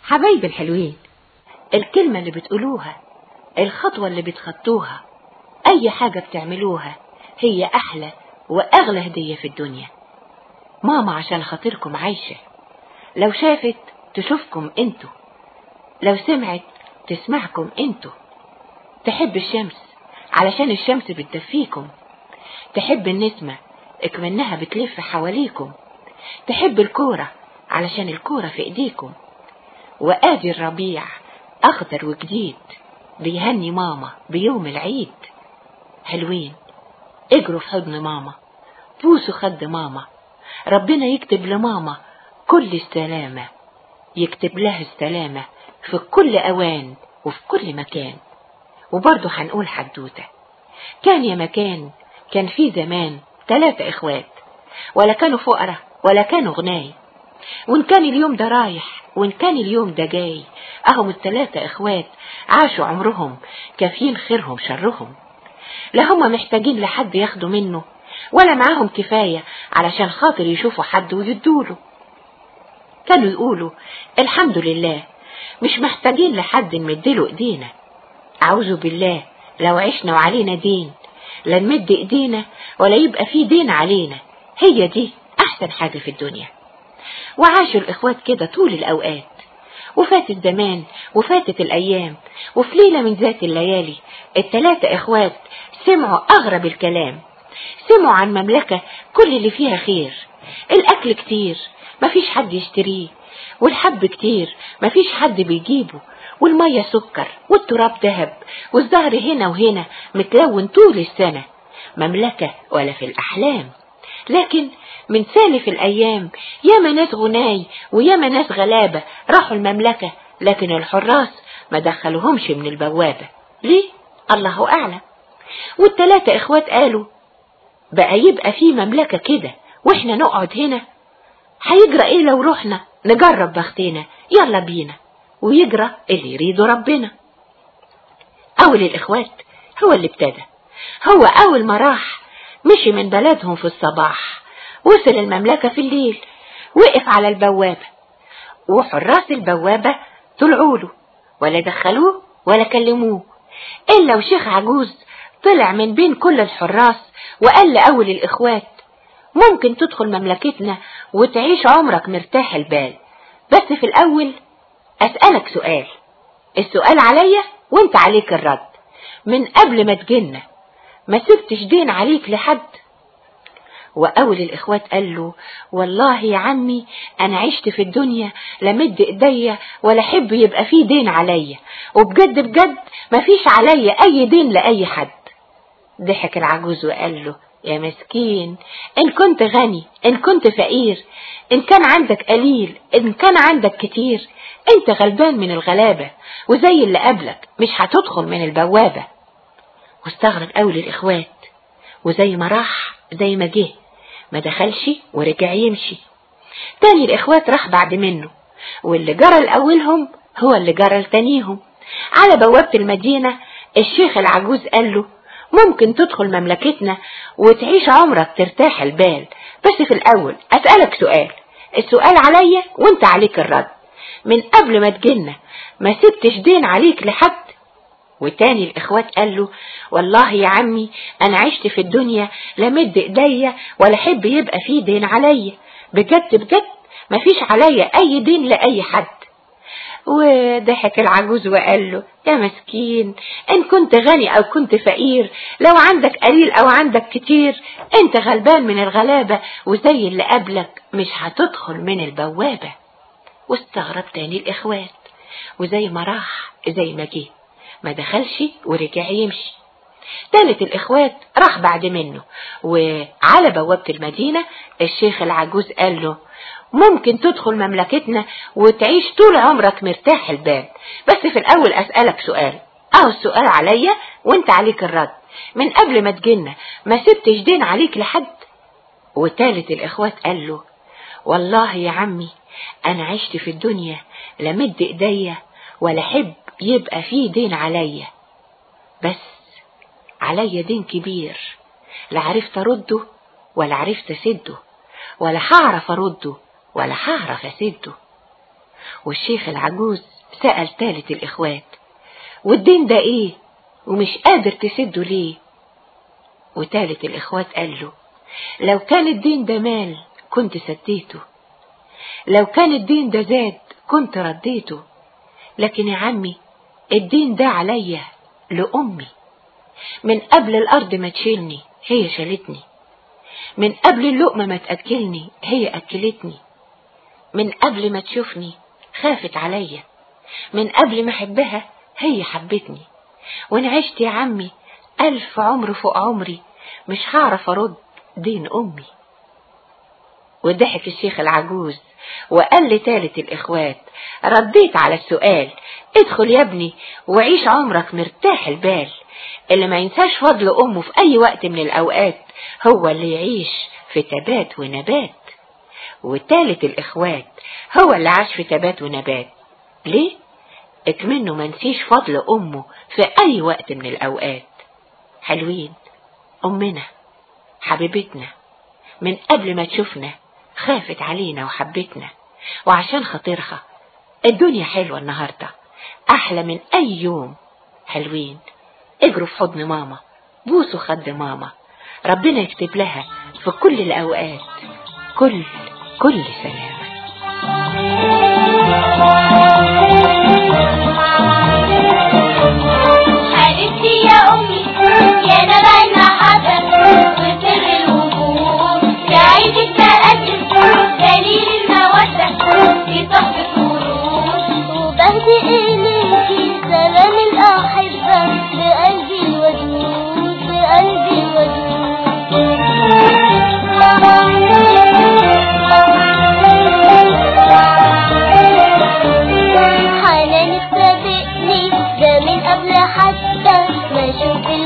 حبايبي الحلوين الكلمة اللي بتقولوها الخطوة اللي بتخطوها أي حاجة بتعملوها هي أحلى وأغلى هدية في الدنيا ماما عشان خاطركم عايشة لو شافت تشوفكم انتوا لو سمعت تسمعكم انتوا تحب الشمس علشان الشمس بتدفيكم تحب النسمة اكمنها بتلف حواليكم تحب الكورة علشان الكورة في ايديكم وادي الربيع اخضر وجديد بيهني ماما بيوم العيد حلوين اجروا في حضن ماما بوسوا خد ماما ربنا يكتب لماما كل السلامة يكتب لها السلامة في كل أوان وفي كل مكان وبرضه هنقول حدوتة كان يا مكان كان في زمان ثلاثة إخوات ولا كانوا فقراء ولا كانوا غناي وإن كان اليوم ده رايح وإن كان اليوم ده جاي أهم الثلاثة إخوات عاشوا عمرهم كافيين خيرهم شرهم لا هم محتاجين لحد ياخدوا منه ولا معاهم كفاية علشان خاطر يشوفوا حد ويدوله كانوا يقولوا الحمد لله مش محتاجين لحد نمدله ايدينا اعوذ بالله لو عشنا وعلينا دين لا نمد ايدينا ولا يبقى في دين علينا هي دي احسن حاجة في الدنيا وعاشوا الاخوات كده طول الاوقات وفات الزمان وفاتت الايام وفي ليلة من ذات الليالي التلاتة اخوات سمعوا اغرب الكلام سمعوا عن مملكة كل اللي فيها خير الاكل كتير مفيش حد يشتريه والحب كتير مفيش حد بيجيبه والمية سكر والتراب ذهب والزهر هنا وهنا متلون طول السنة مملكة ولا في الأحلام لكن من سالف الأيام ياما ناس غناي وياما ناس غلابة راحوا المملكة لكن الحراس ما دخلوهمش من البوابة ليه؟ الله أعلم والتلاتة إخوات قالوا بقى يبقى في مملكة كده واحنا نقعد هنا هيجرى ايه لو رحنا نجرب بختنا يلا بينا ويجرى اللي يريده ربنا اول الاخوات هو اللي ابتدى هو اول ما راح مشي من بلدهم في الصباح وصل المملكة في الليل وقف على البوابة وحراس البوابة طلعوا له ولا دخلوه ولا كلموه إلا وشيخ عجوز طلع من بين كل الحراس وقال لأول الإخوات ممكن تدخل مملكتنا وتعيش عمرك مرتاح البال بس في الأول أسألك سؤال السؤال عليا وانت عليك الرد من قبل ما تجينا ما سبتش دين عليك لحد وأول الإخوات قال له والله يا عمي أنا عشت في الدنيا لمد إيديا ولا أحب يبقى في دين عليا وبجد بجد مفيش عليا أي دين لأي حد ضحك العجوز وقال له يا مسكين إن كنت غني إن كنت فقير إن كان عندك قليل إن كان عندك كتير أنت غلبان من الغلابة وزي اللي قبلك مش هتدخل من البوابة واستغرب أول الإخوات وزي ما راح زي ما جه ما دخلش ورجع يمشي تاني الإخوات راح بعد منه واللي جرى لأولهم هو اللي جرى لتانيهم على بوابة المدينة الشيخ العجوز قال له ممكن تدخل مملكتنا وتعيش عمرك ترتاح البال بس في الأول أسألك سؤال السؤال عليا وانت عليك الرد من قبل ما تجينا ما سبتش دين عليك لحد وتاني الإخوات قال له والله يا عمي أنا عشت في الدنيا لا مد إيديا ولا حب يبقى في دين عليا بجد بجد مفيش عليا أي دين لأي حد وضحك العجوز وقال له يا مسكين إن كنت غني أو كنت فقير لو عندك قليل أو عندك كتير أنت غلبان من الغلابة وزي اللي قبلك مش هتدخل من البوابة واستغرب تاني الإخوات وزي ما راح زي ما جه ما دخلش ورجع يمشي تالت الإخوات راح بعد منه وعلى بوابة المدينة الشيخ العجوز قال له ممكن تدخل مملكتنا وتعيش طول عمرك مرتاح البال بس في الأول أسألك سؤال أهو السؤال عليا وانت عليك الرد من قبل ما تجينا ما سبتش دين عليك لحد وتالت الإخوات قال له والله يا عمي أنا عشت في الدنيا لا مد إيديا ولا حب يبقى في دين عليا بس عليا دين كبير لا عرفت أرده ولا عرفت أسده ولا هعرف أرده ولا هعرف أسده والشيخ العجوز سأل تالت الإخوات والدين ده إيه ومش قادر تسده ليه وتالت الإخوات قال له لو كان الدين ده مال كنت سديته لو كان الدين ده زاد كنت رديته لكن يا عمي الدين ده عليا لأمي من قبل الأرض ما تشيلني هي شالتني من قبل اللقمة ما تأكلني هي أكلتني من قبل ما تشوفني خافت عليا من قبل ما أحبها هي حبتني وإن عشت يا عمي ألف عمر فوق عمري مش هعرف أرد دين أمي وضحك الشيخ العجوز وقال لتالت الإخوات رديت على السؤال ادخل يا ابني وعيش عمرك مرتاح البال اللي ما ينساش فضل أمه في أي وقت من الأوقات هو اللي يعيش في تبات ونبات وتالت الإخوات هو اللي عاش في تبات ونبات ليه؟ اكمنه ما نسيش فضل أمه في أي وقت من الأوقات حلوين أمنا حبيبتنا من قبل ما تشوفنا خافت علينا وحبتنا وعشان خاطرها الدنيا حلوة النهاردة أحلى من أي يوم حلوين اجروا في حضن ماما بوسوا خد ماما ربنا يكتب لها في كل الأوقات كل كل سلامة حبيبتي يا أمي يا نبع المحبة وسر الوجود سعيد التقدم دليل المودة في صحبة ورود وبهدي إليكي سلام الأحبة بقلبي الودود بقلبي الودود حنان سابقني ده من قبل حتى ما اشوف